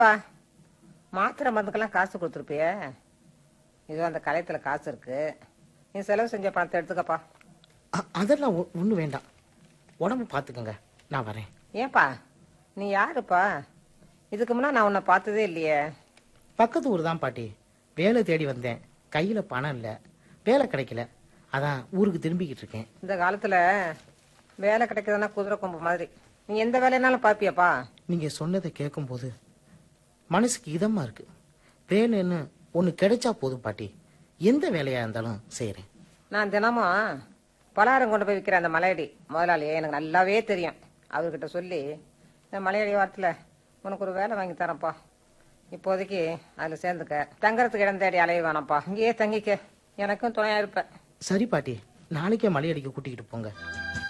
பா மாத்திரை மருந்துக்கெல்லாம் காசு கொடுத்துருப்பிய இது அந்த கலையத்துல காசு இருக்கு நீ செலவு செஞ்ச பணத்தை எடுத்துக்கப்பா அ- அதெல்லாம் ஒன்றும் வேண்டாம் உடம்பு பார்த்துக்கங்க நான் வரேன் ஏன்பா நீ யாருப்பா இதுக்கு முன்னா நான் உன்னை பார்த்ததே இல்லையே பக்கத்து ஊர் தான் பாட்டி வேலை தேடி வந்தேன் கையில் பணம் இல்லை வேலை கிடைக்கல அதான் ஊருக்கு திரும்பிக்கிட்டு இருக்கேன் இந்த காலத்துல வேலை கிடைக்குதுன்னா குதிரை கொம்பு மாதிரி நீ எந்த வேலைனாலும் பாப்பியாப்பா நீங்கள் சொன்னதை கேட்கும்போது மனசுக்கு இதமாக இருக்கு வேணும்னு ஒன்று கிடைச்சா போதும் பாட்டி எந்த வேலையாக இருந்தாலும் செய்கிறேன் நான் தினமும் பலகாரம் கொண்டு போய் விற்கிற அந்த மலையடி முதலாளியே எனக்கு நல்லாவே தெரியும் அவர்கிட்ட சொல்லி இந்த மலையடி வாரத்தில் உனக்கு ஒரு வேலை வாங்கி தரேன்ப்பா இப்போதைக்கு அதில் சேர்ந்துக்க தங்கறதுக்கு இடம் தேடி அலைய வேணாம்ப்பா இங்கேயே தங்கிக்க எனக்கும் துணையா இருப்பேன் சரி பாட்டி நாளைக்கே மலையடிக்க கூட்டிக்கிட்டு போங்க